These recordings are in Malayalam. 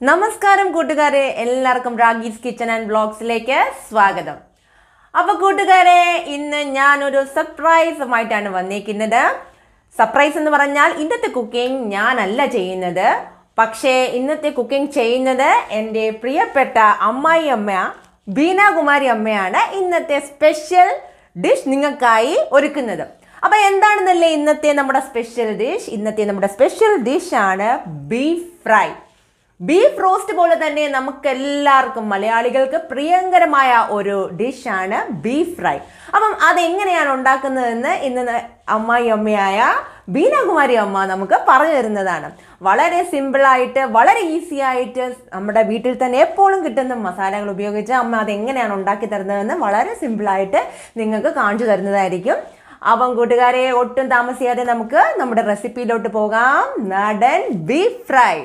നമസ്കാരം കൂട്ടുകാരെ എല്ലാവർക്കും റാഗീസ് കിച്ചൺ ആൻഡ് ബ്ലോഗ്സിലേക്ക് സ്വാഗതം അപ്പൊ കൂട്ടുകാരെ ഇന്ന് ഞാനൊരു സർപ്രൈസുമായിട്ടാണ് വന്നിരിക്കുന്നത് സർപ്രൈസ് എന്ന് പറഞ്ഞാൽ ഇന്നത്തെ കുക്കിംഗ് ഞാനല്ല ചെയ്യുന്നത് പക്ഷേ ഇന്നത്തെ കുക്കിംഗ് ചെയ്യുന്നത് എൻ്റെ പ്രിയപ്പെട്ട അമ്മായി അമ്മ ബീനാകുമാരി അമ്മയാണ് ഇന്നത്തെ സ്പെഷ്യൽ ഡിഷ് നിങ്ങൾക്കായി ഒരുക്കുന്നത് അപ്പൊ എന്താണെന്നല്ലേ ഇന്നത്തെ നമ്മുടെ സ്പെഷ്യൽ ഡിഷ് ഇന്നത്തെ നമ്മുടെ സ്പെഷ്യൽ ഡിഷാണ് ബീഫ് ഫ്രൈ ബീഫ് റോസ്റ്റ് പോലെ തന്നെ നമുക്ക് എല്ലാവർക്കും മലയാളികൾക്ക് പ്രിയങ്കരമായ ഒരു ഡിഷാണ് ബീഫ് ഫ്രൈ അപ്പം അതെങ്ങനെയാണ് ഉണ്ടാക്കുന്നതെന്ന് ഇന്ന് അമ്മായി അമ്മയായ ബീനാകുമാരി അമ്മ നമുക്ക് പറഞ്ഞു തരുന്നതാണ് വളരെ സിമ്പിളായിട്ട് വളരെ ഈസി ആയിട്ട് നമ്മുടെ വീട്ടിൽ തന്നെ എപ്പോഴും കിട്ടുന്ന മസാലകൾ ഉപയോഗിച്ച് അമ്മ അതെങ്ങനെയാണ് ഉണ്ടാക്കി തരുന്നതെന്ന് വളരെ സിമ്പിളായിട്ട് നിങ്ങൾക്ക് കാണിച്ചു തരുന്നതായിരിക്കും അപ്പം കൂട്ടുകാരെ ഒട്ടും താമസിയാതെ നമുക്ക് നമ്മുടെ റെസിപ്പിയിലോട്ട് പോകാം നാടൻ ബീഫ് ഫ്രൈ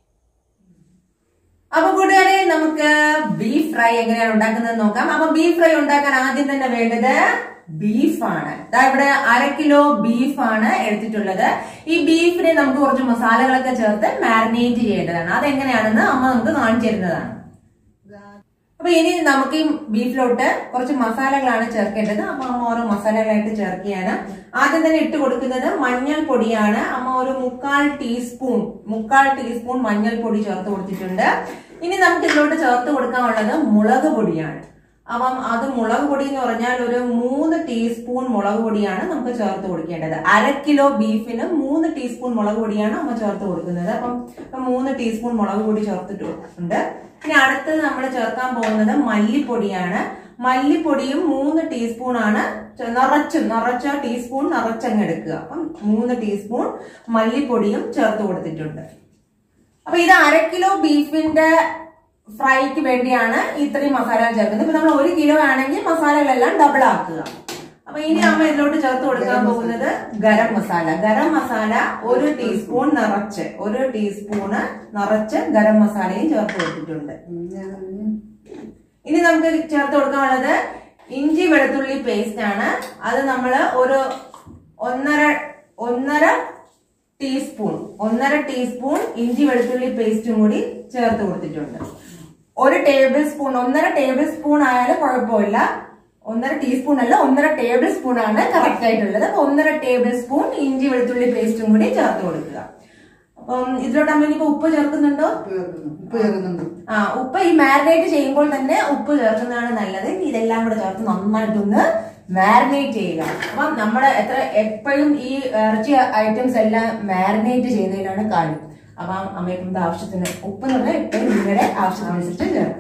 അപ്പൊ കൂട്ടുകാരെ നമുക്ക് ബീഫ് ഫ്രൈ എങ്ങനെയാണ് ഉണ്ടാക്കുന്നത് നോക്കാം അപ്പൊ ബീഫ് ഫ്രൈ ഉണ്ടാക്കാൻ ആദ്യം തന്നെ വേണ്ടത് ബീഫാണ് ദാ ഇവിടെ അര കിലോ ബീഫാണ് എടുത്തിട്ടുള്ളത് ഈ ബീഫിനെ നമുക്ക് കുറച്ച് മസാലകളൊക്കെ ചേർത്ത് മാരിനേറ്റ് ചെയ്യേണ്ടതാണ് അതെങ്ങനെയാണെന്ന് അമ്മ നമുക്ക് കാണിച്ചു തരുന്നതാണ് അപ്പൊ ഇനി നമുക്ക് ഈ ബീഫിലോട്ട് കുറച്ച് മസാലകളാണ് ചേർക്കേണ്ടത് അപ്പൊ അമ്മ ഓരോ മസാലകളായിട്ട് ചേർക്കുകയാണ് ആദ്യം തന്നെ ഇട്ട് കൊടുക്കുന്നത് മഞ്ഞൾ പൊടിയാണ് അമ്മ ഒരു മുക്കാൽ ടീസ്പൂൺ മുക്കാൽ ടീസ്പൂൺ മഞ്ഞൾ പൊടി ചേർത്ത് കൊടുത്തിട്ടുണ്ട് ഇനി നമുക്ക് ഇതിലോട്ട് ചേർത്ത് കൊടുക്കാനുള്ളത് മുളക് പൊടിയാണ് അപ്പം അത് മുളക് പൊടി എന്ന് പറഞ്ഞാൽ ഒരു മൂന്ന് ടീസ്പൂൺ മുളക് പൊടിയാണ് നമുക്ക് ചേർത്ത് കൊടുക്കേണ്ടത് അര കിലോ ബീഫിന് മൂന്ന് ടീസ്പൂൺ മുളക് പൊടിയാണ് അമ്മ ചേർത്ത് കൊടുക്കുന്നത് അപ്പം ഇപ്പം മൂന്ന് ടീസ്പൂൺ മുളക് പൊടി ചേർത്തിട്ടുണ്ട് ഇനി അടുത്തത് നമ്മൾ ചേർക്കാൻ പോകുന്നത് മല്ലിപ്പൊടിയാണ് മല്ലിപ്പൊടിയും മൂന്ന് ടീസ്പൂൺ ആണ് ചെ- നിറച്ചും നിറച്ച ടീസ്പൂൺ നിറച്ചങ്ങ് എടുക്കുക അപ്പം മൂന്ന് ടീസ്പൂൺ മല്ലിപ്പൊടിയും ചേർത്ത് കൊടുത്തിട്ടുണ്ട് അപ്പൊ ഇത് അര കിലോ ബീഫിന്റെ ഫ്രൈക്ക് വേണ്ടിയാണ് ഇത്രയും മസാല ചേർക്കുന്നത് ഇപ്പൊ നമ്മൾ ഒരു കിലോ ആണെങ്കിൽ മസാലകളെല്ലാം ഡബിൾ ആക്കുക അപ്പൊ ഇനി അമ്മ ഇതിലോട്ട് ചേർത്ത് കൊടുക്കാൻ പോകുന്നത് ഗരം മസാല ഗരം മസാല ഒരു ടീസ്പൂൺ നിറച്ച് ഒരു ടീസ്പൂണ് നിറച്ച് ഗരം മസാലയും ചേർത്ത് കൊടുത്തിട്ടുണ്ട് ഇനി നമുക്ക് ചേർത്ത് കൊടുക്കാനുള്ളത് ഇഞ്ചി വെളുത്തുള്ളി പേസ്റ്റ് ആണ് അത് നമ്മൾ ഒരു ഒന്നര ഒന്നര ടീസ്പൂൺ ഒന്നര ടീസ്പൂൺ ഇഞ്ചി വെളുത്തുള്ളി പേസ്റ്റും കൂടി ചേർത്ത് കൊടുത്തിട്ടുണ്ട് ഒരു ടേബിൾ സ്പൂൺ ഒന്നര ടേബിൾ സ്പൂൺ ആയാലും കുഴപ്പമില്ല ഒന്നര ടീസ്പൂൺ അല്ല ഒന്നര ടേബിൾ സ്പൂൺ ആണ് കറക്റ്റ് ആയിട്ടുള്ളത് അപ്പൊ ഒന്നര ടേബിൾ സ്പൂൺ ഇഞ്ചി വെളുത്തുള്ളി പേസ്റ്റും കൂടി ചേർത്ത് കൊടുക്കുക അപ്പം ഇതിലോട്ട് അമ്മ ഇനിയിപ്പോ ഉപ്പ് ചേർക്കുന്നുണ്ടോ ഉപ്പ് ചേർക്കുന്നുണ്ട് ആ ഉപ്പ് ഈ മാരിനേറ്റ് ചെയ്യുമ്പോൾ തന്നെ ഉപ്പ് ചേർക്കുന്നതാണ് നല്ലത് ഇനി ഇതെല്ലാം കൂടെ ചേർത്ത് നന്നായിട്ടൊന്ന് മാരിനേറ്റ് ചെയ്യുക അപ്പം നമ്മുടെ എത്ര എപ്പോഴും ഈ ഇറച്ചി ഐറ്റംസ് എല്ലാം മാരിനേറ്റ് ചെയ്യുന്നതിനാണ് കാര്യം അപ്പം അമ്മയ്ക്കും ഇത് ആവശ്യത്തിന് ഉപ്പ് എന്ന് പറഞ്ഞാൽ എപ്പോഴും നിങ്ങളുടെ ആവശ്യത്തിനനുസരിച്ച് ചേർക്കുക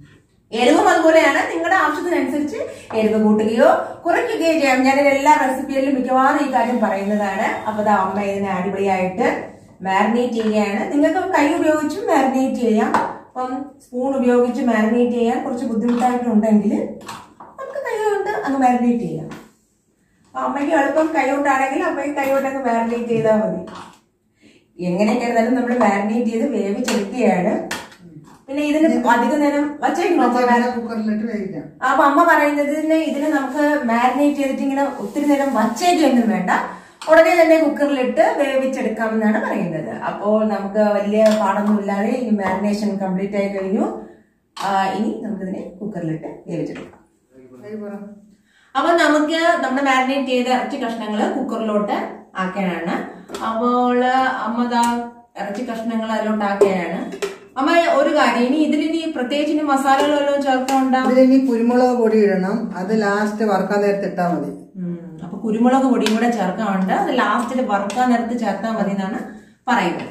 എരിവും അതുപോലെയാണ് നിങ്ങളുടെ ആവശ്യത്തിനനുസരിച്ച് എരിവ് കൂട്ടുകയോ കുറയ്ക്കുകയോ ചെയ്യാം ഞാൻ എല്ലാ റെസിപ്പിയിലും മിക്കവാറും ഈ കാര്യം പറയുന്നതാണ് അപ്പൊ ദാ അമ്മ ഇതിനെ അടിപൊളിയായിട്ട് മാരിനേറ്റ് ചെയ്യുകയാണ് നിങ്ങൾക്ക് കൈ ഉപയോഗിച്ചും മാരിനേറ്റ് ചെയ്യാം അപ്പം സ്പൂൺ ഉപയോഗിച്ച് മാരിനേറ്റ് ചെയ്യാൻ കുറച്ച് ബുദ്ധിമുട്ടായിട്ടുണ്ടെങ്കിൽ നമുക്ക് കൈ കൊണ്ട് അങ്ങ് മാരിനേറ്റ് ചെയ്യാം അപ്പൊ അമ്മയ്ക്ക് എളുപ്പം കൈ കൊണ്ടാണെങ്കിൽ അമ്മയ്ക്ക് കൈ കൊണ്ട് അങ്ങ് മാരിനേറ്റ് ചെയ്താൽ മതി എങ്ങനെയൊക്കെ ആയിരുന്നാലും നമ്മൾ മാരിനേറ്റ് ചെയ്ത് വേവിച്ചെടുക്കുകയാണ് പിന്നെ ഇതിന് അധികം നേരം വച്ചേക്കണോ അമ്മ മാരി- കുക്കറിലിട്ട് വേവിക്കാം അപ്പൊ അമ്മ പറയുന്നതിന് ഇതിന് നമുക്ക് മാരിനേറ്റ് ചെയ്തിട്ട് ഇങ്ങനെ ഒത്തിരി നേരം വച്ചേക്കൊന്നും വേണ്ട ഉടനെ തന്നെ കുക്കറിലിട്ട് വേവിച്ചെടുക്കാമെന്നാണ് പറയുന്നത് അപ്പോൾ നമുക്ക് വലിയ പാടൊന്നും ഇല്ലാതെ ഈ മാരിനേഷൻ കംപ്ലീറ്റ് ആയി കഴിഞ്ഞു ആ, ഇനി നമുക്കിതിനെ കുക്കറിലിട്ട് വേവിച്ചെടുക്കാം കൈ പറ. അപ്പൊ നമുക്ക് നമ്മുടെ മാരിനേറ്റ് ചെയ്ത ഇറച്ചി കഷ്ണങ്ങൾ കുക്കറിലോട്ട് ആക്കാനാണ് അപ്പോൾ അമ്മ ദാ ഇറച്ചി കഷ്ണങ്ങൾ അതിലോട്ട് ആക്കാനാണ് അമ്മ ഒരു കാര്യം ഇനി ഇതിലിനി പ്രത്യേകിച്ച് ഇനി മസാലകൾ വല്ലതും ചേർക്കാനുണ്ടാവും ഇതിലിനി കുരുമുളക് പൊടി ഇടണം അത് ലാസ്റ്റ് വറുക്കാൻ നേരത്ത് ഇട്ടാ മതി ഉം. അപ്പൊ കുരുമുളക് പൊടിയും കൂടെ ചേർക്കാനുണ്ട് അത് ലാസ്റ്റിൽ വറുക്കാൻ നേരത്ത് ചേർത്താൽ മതി എന്നാണ് പറയുന്നത്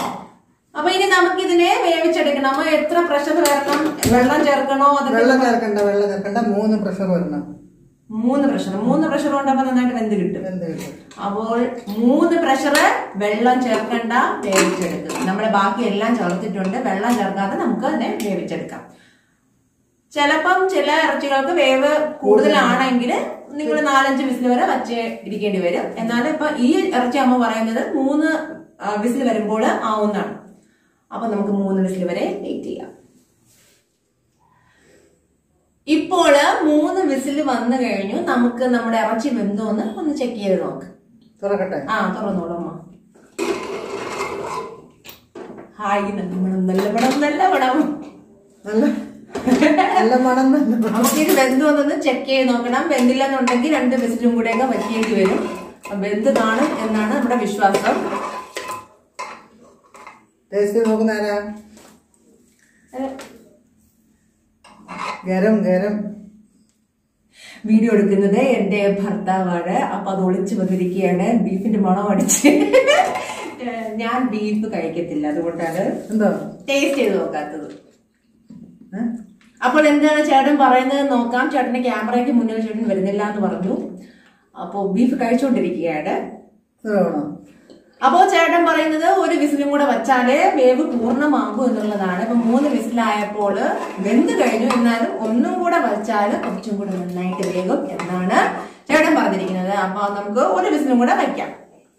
അപ്പൊ ഇനി നമുക്ക് ഇതിനെ വേവിച്ചെടുക്കണം അമ്മ എത്ര പ്രഷർ വരണം വെള്ളം ചേർക്കണോ അതൊക്കെ വെള്ളം ചേർക്കണ്ട വെള്ളം ചേർക്കണ്ട മൂന്ന് പ്രഷർ വരണം മൂന്ന് പ്രഷർ മൂന്ന് പ്രഷർ കൊണ്ടപ്പോ നന്നായിട്ട് വെന്ത് കിട്ടും എന്ത് കിട്ടും അപ്പോൾ മൂന്ന് പ്രഷർ വെള്ളം ചേർക്കണ്ട വേവിച്ചെടുക്കുക നമ്മൾ ബാക്കി എല്ലാം ചേർത്തിട്ടുണ്ട് വെള്ളം ചേർക്കാതെ നമുക്ക് അതിനെ വേവിച്ചെടുക്കാം ചിലപ്പം ചില ഇറച്ചികൾക്ക് വേവ് കൂടുതലാണെങ്കിൽ നിങ്ങൾ നാലഞ്ച് വിസിൽ വരെ വച്ച് ഇരിക്കേണ്ടി വരും എന്നാൽ ഇപ്പൊ ഈ ഇറച്ചി അമ്മ പറയുന്നത് മൂന്ന് വിസിൽ വരുമ്പോൾ ആവുന്നതാണ് അപ്പൊ നമുക്ക് മൂന്ന് വിസിൽ വരെ വെയിറ്റ് ചെയ്യാം ഇപ്പോൾ മൂന്ന് വിസിൽ വന്നു കഴിഞ്ഞു നമുക്ക് നമ്മുടെ ഇറച്ചി വെന്തോന്ന് ഒന്ന് ചെക്ക് ചെയ്ത് നോക്ക് തുറക്കട്ടെ ആ തുറന്നോളൂ അമ്മ ഹായ് നല്ല മണം നല്ല മണം നല്ല മണം നല്ല നല്ല മണം തന്നെ നമുക്ക് ഇത് വെന്ത് വന്നത് ചെക്ക് ചെയ്ത് നോക്കണം വെന്തില്ല എന്നുണ്ടെങ്കിൽ രണ്ട് വിസിലും കൂടെയൊക്കെ വയ്ക്കേണ്ടി വരും അപ്പൊ വെന്ത് കാണും എന്നാണ് നമ്മുടെ വിശ്വാസം ടേസ്റ്റ് നോക്കുന്ന ആരാ ഗരം ഗരം വീഡിയോ എടുക്കുന്നത് എന്റെ ഭർത്താവാണ് അപ്പൊ അത് ഒളിച്ചു വന്നിരിക്കുകയാണ് ബീഫിന്റെ മണം അടിച്ച് ഞാൻ ബീഫ് കഴിക്കത്തില്ല അതുകൊണ്ടാണ് എന്തോ ടേസ്റ്റ് ചെയ്ത് നോക്കാത്തത് ഏ? അപ്പോൾ എന്താണ് ചേട്ടൻ പറയുന്നത് നോക്കാം ചേട്ടന്റെ ക്യാമറയ്ക്ക് മുന്നിൽ ചേട്ടൻ വരുന്നില്ല എന്ന് പറഞ്ഞു അപ്പോൾ ബീഫ് കഴിച്ചുകൊണ്ടിരിക്കുകയാണ് ഇത് വേണോ അപ്പോൾ ചേട്ടൻ പറയുന്നത് ഒരു വിസിലും കൂടെ വച്ചാലേ വേവ് പൂർണ്ണമാകും എന്നുള്ളതാണ് ഇപ്പൊ മൂന്ന് വിസിലായപ്പോൾ വെന്ത് കഴിഞ്ഞു എന്നാലും ഒന്നും കൂടെ വച്ചാൽ കുറച്ചും കൂടെ നന്നായിട്ട് വേഗം എന്നാണ് ചേട്ടൻ പറഞ്ഞിരിക്കുന്നത് അപ്പൊ നമുക്ക് ഒരു വിസിലും കൂടെ വയ്ക്കാം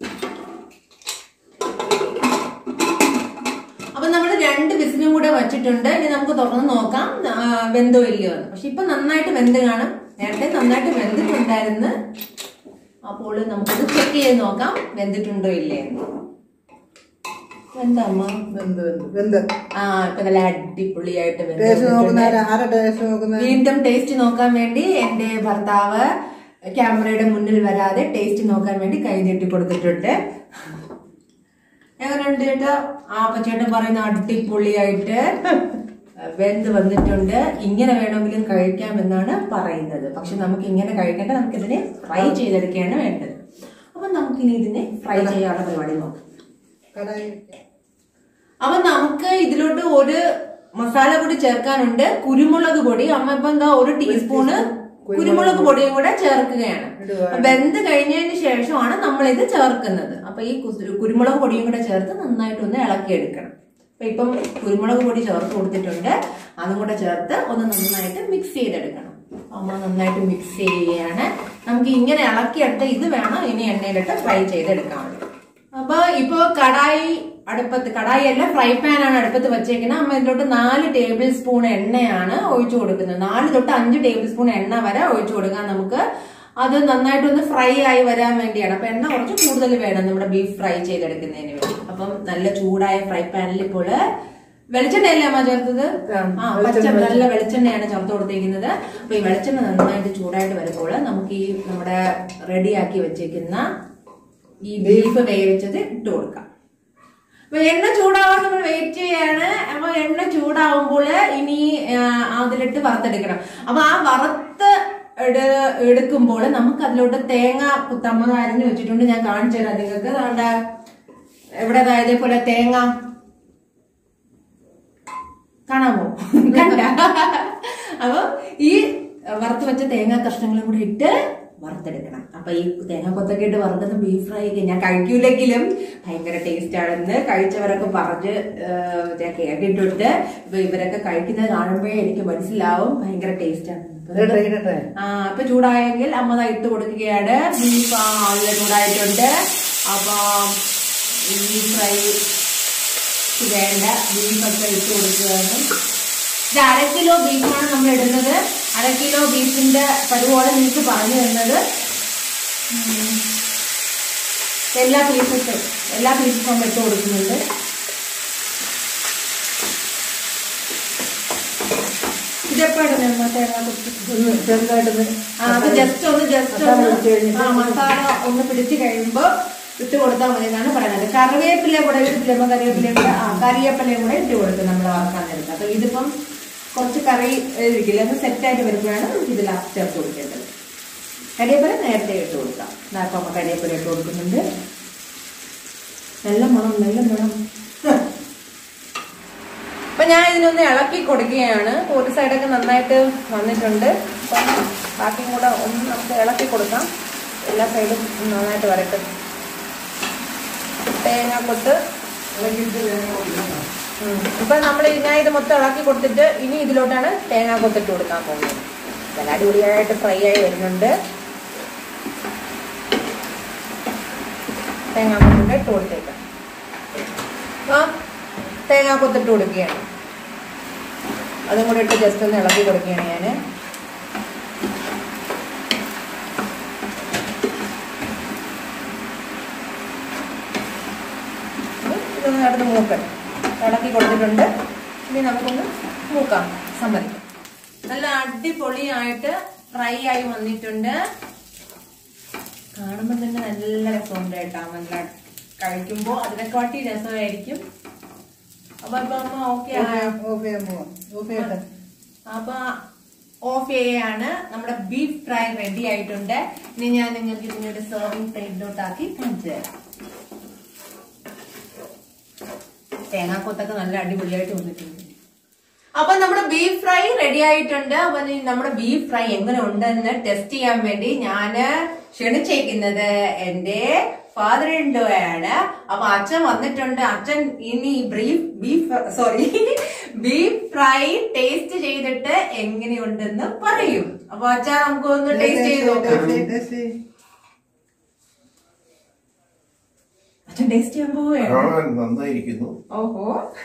അപ്പൊ നമ്മൾ രണ്ട് വിസിലും കൂടെ വച്ചിട്ടുണ്ട് ഇനി നമുക്ക് തുറന്ന് നോക്കാം ആ, വെന്തോ ഇല്ലയോ എന്ന് പക്ഷെ ഇപ്പൊ നന്നായിട്ട് വെന്ത് കാണും നേരത്തെ നന്നായിട്ട് വെന്തിട്ടുണ്ടായിരുന്നു അപ്പോൾ നമുക്കത് ചെക്ക് ചെയ്ത് നോക്കാം വെന്തിട്ടുണ്ടോ ഇല്ലേ എന്ന് വെന്താ അമ്മ വെന്ത് വെന്ത് വെന്ത് ആ ഇപ്പൊ നല്ല അടിപൊളിയായിട്ട് വെന്ത് ടേസ്റ്റ് നോക്കുന്ന വന്നിട്ടുണ്ട്. ആരാ ആരാ ടേസ്റ്റ് നോക്കുന്നത് വീണ്ടും ടേസ്റ്റ് നോക്കാൻ വേണ്ടി എന്റെ ഭർത്താവ് ക്യാമറയുടെ മുന്നിൽ വരാതെ ടേസ്റ്റ് നോക്കാൻ വേണ്ടി കൈ നീട്ടി കൊടുത്തിട്ടുണ്ട് എങ്ങനെയുണ്ട് ചേട്ടാ ആ അപ്പൊ ചേട്ടൻ പറയുന്ന അടിപൊളിയായിട്ട് വെന്ത് വന്നിട്ടുണ്ട് ഇങ്ങനെ വേണമെങ്കിലും കഴിക്കാമെന്നാണ് പറയുന്നത് പക്ഷെ നമുക്ക് ഇങ്ങനെ കഴിക്കേണ്ട നമുക്ക് ഇതിനെ ഫ്രൈ ചെയ്തെടുക്കുകയാണ് വേണ്ടത് അപ്പൊ നമുക്കിനി ഇതിനെ ഫ്രൈ ചെയ്യാനുള്ള പരിപാടി നോക്കാം കടായി അപ്പൊ നമുക്ക് ഇതിലോട്ട് ഒരു മസാല കൂടി ചേർക്കാനുണ്ട് കുരുമുളക് പൊടി അമ്മ ഇപ്പൊ എന്താ ഒരു ടീസ്പൂണ് കുരുമുളക് പൊടിയും കൂടെ ചേർക്കുകയാണ് വെന്ത് കഴിഞ്ഞതിന് ശേഷമാണ് നമ്മൾ ഇത് ചേർക്കുന്നത് അപ്പൊ ഈ കുസ്- കുരുമുളക് പൊടിയും കൂടെ ചേർത്ത് നന്നായിട്ട് ഒന്ന് ഇളക്കിയെടുക്കണം അപ്പൊ ഇപ്പം കുരുമുളക് പൊടി ചേർത്ത് കൊടുത്തിട്ടുണ്ട് അതും കൂടെ ചേർത്ത് ഒന്ന് നന്നായിട്ട് മിക്സ് ചെയ്തെടുക്കണം അമ്മ നന്നായിട്ട് മിക്സ് ചെയ്യുകയാണ് നമുക്ക് ഇങ്ങനെ ഇളക്കിയെടുത്ത് ഇത് വേണം ഇനി എണ്ണയിലിട്ട് ഫ്രൈ ചെയ്തെടുക്കാനുള്ളത് അപ്പൊ ഇപ്പൊ കടായി അടുപ്പത്ത് കടായി അല്ല ഫ്രൈ പാൻ ആണ് അടുപ്പത്ത് വെച്ചേക്കുന്നത് അമ്മ ഇതിലോട്ട് നാല് ടേബിൾ സ്പൂൺ എണ്ണയാണ് ഒഴിച്ചു കൊടുക്കുന്നത് നാല് തൊട്ട് അഞ്ച് ടേബിൾ സ്പൂൺ എണ്ണ വരെ ഒഴിച്ചു കൊടുക്കാം നമുക്ക് അത് നന്നായിട്ടൊന്ന് ഫ്രൈ ആയി വരാൻ വേണ്ടിയാണ് അപ്പൊ എണ്ണ കുറച്ച് കൂടുതൽ വേണം നമ്മുടെ ബീഫ് ഫ്രൈ ചെയ്തെടുക്കുന്നതിന് വേണ്ടി അപ്പം നല്ല ചൂടായ ഫ്രൈ പാനിൽ ഇപ്പോൾ വെളിച്ചെണ്ണയല്ലേ അമ്മ ചേർത്തത് ആ പച്ച നല്ല വെളിച്ചെണ്ണയാണ് ചേർത്ത് കൊടുത്തിരിക്കുന്നത് അപ്പൊ ഈ വെളിച്ചെണ്ണ നന്നായിട്ട് ചൂടായിട്ട് വരുമ്പോൾ നമുക്ക് ഈ നമ്മുടെ റെഡിയാക്കി വെച്ചേക്കുന്ന ഈ ബീഫ് വേവിച്ചത് ഇട്ട് കൊടുക്കാം അപ്പൊ എണ്ണ ചൂടാവാൻ നമ്മൾ വെയിറ്റ് ചെയ്യാണ് അപ്പൊ എണ്ണ ചൂടാവുമ്പോൾ ഇനി ആ, അതിലിട്ട് വറുത്തെടുക്കണം അപ്പൊ ആ വറുത്ത് എടു- എടുക്കുമ്പോൾ നമുക്ക് അതിലോട്ട് തേങ്ങ കുത്തമ്മ അരിഞ്ഞു വെച്ചിട്ടുണ്ട് ഞാൻ കാണിച്ചു തരാം നിങ്ങൾക്ക് അതുകൊണ്ട് എവിടെ ദാ ഇതേപോലെ തേങ്ങ കാണാമോ കണ്ട അപ്പൊ ഈ വറുത്ത് വെച്ച തേങ്ങാ കഷ്ണങ്ങളും കൂടെ ഇട്ട് വറുത്തെടുക്കണം അപ്പൊ ഈ തേങ്ങ കൊത്തൊക്കെ ഇട്ട് വറുക്കുന്ന ബീഫ് ഫ്രൈ ഒക്കെ ഞാൻ കഴിക്കൂലെങ്കിലും ഭയങ്കര ടേസ്റ്റ് ആണെന്ന് കഴിച്ചവരൊക്കെ പറഞ്ഞ് ഏഹ്, ഞാൻ കേട്ടിട്ടുണ്ട് ഇപ്പൊ ഇവരൊക്കെ കഴിക്കുന്നത് കാണുമ്പോഴേ എനിക്ക് മനസ്സിലാവും ഭയങ്കര ടേസ്റ്റ് ആണ് ഇടട്ടെ ഇടട്ടെ ആ ഇപ്പൊ ചൂടായെങ്കിൽ അമ്മ ദാ ഇട്ട് കൊടുക്കുകയാണ് ബീഫ് ആ നല്ല ചൂടായിട്ടുണ്ട് അപ്പൊ ഈ ഫ്രൈ വേണ്ട ബീഫൊക്കെ ഇട്ട് കൊടുക്കുകയാണ് ഇത് അര കിലോ ബീഫാണ് നമ്മൾ ഇടുന്നത് അര കിലോ ബീഫിന്റെ പരുവോടെ നിങ്ങൾക്ക് പറഞ്ഞു തരുന്നത് ഉം. എല്ലാ പീസസും എല്ലാ പീസസും നമ്മൾ ഇട്ട് കൊടുക്കുന്നുണ്ട് ഇതെപ്പോഴാണ് നമ്മൾ തേങ്ങ കുത്തി ഒന്ന് ചെറുതായിട്ടൊന്ന് ആ, അത് ജസ്റ്റ് ഒന്ന് ജസ്റ്റ് മസാല ഒന്ന് പിടിച്ച് കഴിഞ്ഞിട്ട് ആ മസാല ഒന്ന് പിടിച്ച് കഴിയുമ്പോ ഇട്ട് കൊടുത്താൽ മതി എന്നാണ് പറയുന്നത് കറിവേപ്പില കൂടെ ഇട്ടില്ല കറിവേപ്പില കൂടെ ആ കറിവേപ്പിലയും കൂടെ ഇട്ട് കൊടുക്കും നമ്മൾ വറക്കാൻ നേരത്ത് അപ്പൊ ഇതിപ്പം കുറച്ച് കറി ഇരിക്കില്ല അത് സെറ്റായിട്ട് വരുമ്പോഴാണ് നമുക്ക് ഇത് ലാസ്റ്റ് ചേർത്ത് കൊടുക്കേണ്ടത് കരിവേപ്പില നേരത്തെ ഇട്ട് കൊടുക്കാം ഇതാപ്പം അമ്മ കരിവേപ്പില ഇട്ട് കൊടുക്കുന്നുണ്ട് നല്ല മണം നല്ല മണം അപ്പൊ ഞാൻ ഇതിനൊന്ന് ഇളക്കി കൊടുക്കുകയാണ് ഒരു സൈഡൊക്കെ നന്നായിട്ട് വന്നിട്ടുണ്ട് അപ്പം ബാക്കിയും കൂടെ ഒന്ന് നമുക്ക് ഇളക്കി കൊടുക്കാം എല്ലാ സൈഡും നന്നായിട്ട് വരട്ടെ തേങ്ങ കൊട്ട് ഉം. ഇപ്പൊ നമ്മൾ ഞാൻ ഇത് മൊത്തം ഇളക്കി കൊടുത്തിട്ട് ഇനി ഇതിലോട്ടാണ് തേങ്ങ കൊത്തിട്ട് കൊടുക്കാൻ പോകുന്നത് നല്ല അടിപൊളിയായിട്ട് ഫ്രൈ ആയി വരുന്നുണ്ട് തേങ്ങ കൊത്തിട്ട് ഇട്ട് കൊടുത്തേക്കാം അപ്പൊ തേങ്ങ കൊത്തിട്ട് കൊടുക്കുകയാണ് അതും കൂടെ ഇട്ട് ജസ്റ്റ് ഒന്ന് ഇളക്കി കൊടുക്കുകയാണ് ഞാൻ ഇതൊന്ന് അടുത്ത് മൂക്കട്ടെ ഇളക്കി കൊടുത്തിട്ടുണ്ട് ഇനി നമുക്കൊന്ന് നോക്കാം സമ്മതിക്കാം നല്ല അടിപൊളിയായിട്ട് ഫ്രൈ ആയി വന്നിട്ടുണ്ട് കാണുമ്പോൾ തന്നെ നല്ല രസമുണ്ട് കേട്ടോ നല്ല കഴിക്കുമ്പോൾ അതിനെക്കാട്ടി രസമായിരിക്കും അപ്പൊ ഇപ്പൊ അമ്മ ഓക്കെ ഓഫ് ചെയ്യാൻ പോവാം ഓഫ് ചെയ്യട്ടെ അപ്പൊ ഓഫ് ചെയ്യാണ് നമ്മുടെ ബീഫ് ഫ്രൈ റെഡി ആയിട്ടുണ്ട് ഇനി ഞാൻ നിങ്ങൾക്ക് ഇതിനൊരു സെർവിംഗ് പ്ലേറ്റിലോട്ടാക്കി കാണിച്ചു തരാം തേങ്ങാക്കൊത്തൊക്കെ നല്ല അടിപൊളിയായിട്ട് വന്നിട്ടുണ്ട് അപ്പൊ നമ്മുടെ ബീഫ് ഫ്രൈ റെഡി ആയിട്ടുണ്ട് അപ്പൊ ഇനി നമ്മുടെ ബീഫ് ഫ്രൈ എങ്ങനെ ഉണ്ടെന്ന് ടെസ്റ്റ് ചെയ്യാൻ വേണ്ടി ഞാന് ക്ഷണിച്ചേക്കുന്നത് എന്റെ ഫാദർ ആണ് അപ്പൊ അച്ഛൻ വന്നിട്ടുണ്ട് അച്ഛൻ ഇനി brief beef sorry beef fry taste ചെയ്തിട്ട് എങ്ങനെയുണ്ടെന്ന് പറയും അപ്പൊ അച്ഛൻ നമുക്കൊന്ന് ടേസ്റ്റ് ചെയ്ത് നോക്കാം അച്ഛൻ ടേസ്റ്റ് ചെയ്യാൻ പോവുകയാണ് കാണാൻ നന്നായിരിക്കുന്നു ഓഹോ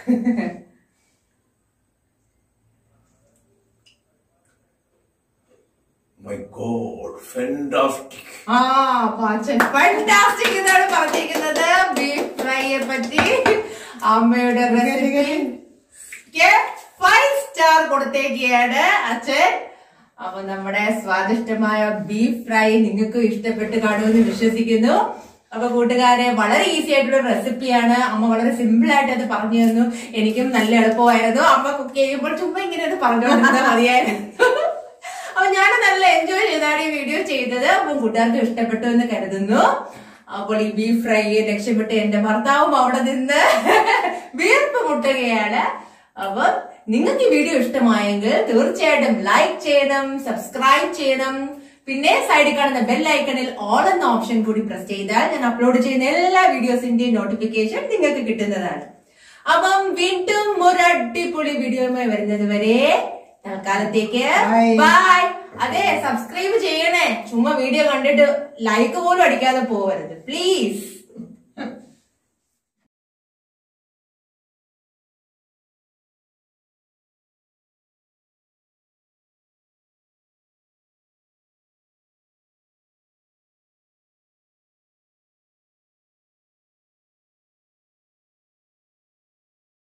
മൈ ഗോഡ് ഫെൻഡാസ്റ്റിക് ആ അപ്പൊ അച്ഛൻ ഫാന്റാസ്റ്റിക് എന്നാണ് പറഞ്ഞിരിക്കുന്നത് ബീഫ് ഫ്രൈയെ പറ്റി അമ്മയുടെ റെസിപ്പി ഫൈവ് സ്റ്റാർ കൊടുത്തേക്കാണ് അച്ഛൻ അപ്പൊ നമ്മുടെ സ്വാദിഷ്ടമായ ബീഫ് ഫ്രൈ നിങ്ങൾക്കും ഇഷ്ടപ്പെട്ട് കാണുമെന്ന് വിശ്വസിക്കുന്നു അപ്പൊ കൂട്ടുകാരെ വളരെ ഈസി ആയിട്ടുള്ള റെസിപ്പിയാണ് അമ്മ വളരെ സിമ്പിൾ ആയിട്ട് അത് പറഞ്ഞു തന്നു എനിക്കും നല്ല എളുപ്പമായിരുന്നു അമ്മ കുക്ക് ചെയ്യുമ്പോൾ ചുമ്മാ ഇങ്ങനെ അത് പറഞ്ഞുകൊണ്ടിരുന്നാൽ മതിയായിരുന്നു അപ്പൊ ഞാൻ നല്ല എൻജോയ് ചെയ്താണ് ഈ വീഡിയോ ചെയ്തത് അപ്പം കൂട്ടുകാർക്ക് ഇഷ്ടപ്പെട്ടു എന്ന് കരുതുന്നു അപ്പോൾ ഈ ബീഫ് ഫ്രൈ രക്ഷപ്പെട്ട് എന്റെ ഭർത്താവും അവിടെ നിന്ന് വീർപ്പ് മുട്ടുകയാണ് അപ്പൊ നിങ്ങൾക്ക് ഈ വീഡിയോ ഇഷ്ടമായെങ്കിൽ തീർച്ചയായിട്ടും ലൈക്ക് ചെയ്യണം സബ്സ്ക്രൈബ് ചെയ്യണം പിന്നെ സൈഡിൽ കാണുന്ന ബെൽ ഐക്കണിൽ ഓൾ എന്ന ഓപ്ഷൻ കൂടി പ്രസ് ചെയ്താൽ ഞാൻ അപ്ലോഡ് ചെയ്യുന്ന എല്ലാ വീഡിയോസിന്റെയും നോട്ടിഫിക്കേഷൻ നിങ്ങൾക്ക് കിട്ടുന്നതാണ് അപ്പം വീണ്ടും ഒരു അടിപൊളി വീഡിയോയുമായി വരുന്നത് വരെ തൽക്കാലത്തേക്ക് Bye. ബൈ അതെ സബ്സ്ക്രൈബ് ചെയ്യണേ ചുമ്മാ വീഡിയോ കണ്ടിട്ട് ലൈക്ക് പോലും അടിക്കാതെ പോവരുത് പ്ലീസ്